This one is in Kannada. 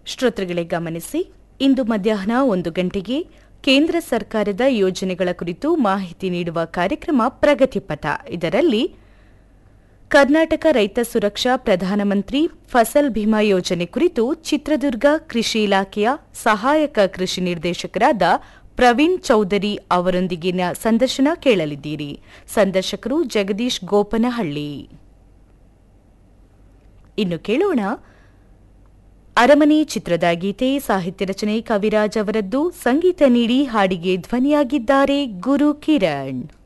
ಶ್ರೋತೃಗಳೇ ಗಮನಿಸಿ ಇಂದು ಮಧ್ಯಾಹ್ನ ಒಂದು ಗಂಟೆಗೆ ಕೇಂದ್ರ ಸರ್ಕಾರದ ಯೋಜನೆಗಳ ಕುರಿತು ಮಾಹಿತಿ ನೀಡುವ ಕಾರ್ಯಕ್ರಮ ಪ್ರಗತಿಪಥ ಇದರಲ್ಲಿ ಕರ್ನಾಟಕ ರೈತ ಸುರಕ್ಷಾ ಪ್ರಧಾನಮಂತ್ರಿ ಫಸಲ್ ಭೀಮಾ ಯೋಜನೆ ಕುರಿತು ಚಿತ್ರದುರ್ಗ ಕೃಷಿ ಇಲಾಖೆಯ ಸಹಾಯಕ ಕೃಷಿ ನಿರ್ದೇಶಕರಾದ ಪ್ರವೀಣ್ ಚೌಧರಿ ಅವರೊಂದಿಗಿನ ಸಂದರ್ಶನ ಕೇಳಲಿದ್ದೀರಿ ಸಂದರ್ಶಕರು ಜಗದೀಶ್ ಗೋಪನಹಳ್ಳಿ ಇನ್ನು ಕೇಳೋಣ ಅರಮನೆ ಚಿತ್ರದ ಗೀತೆ ಸಾಹಿತ್ಯ ರಚನೆ ಕವಿರಾಜ್ ಅವರದ್ದು ಸಂಗೀತ ನೀಡಿ ಹಾಡಿಗೆ ಧ್ವನಿಯಾಗಿದ್ದಾರೆ ಗುರು ಕಿರಣ್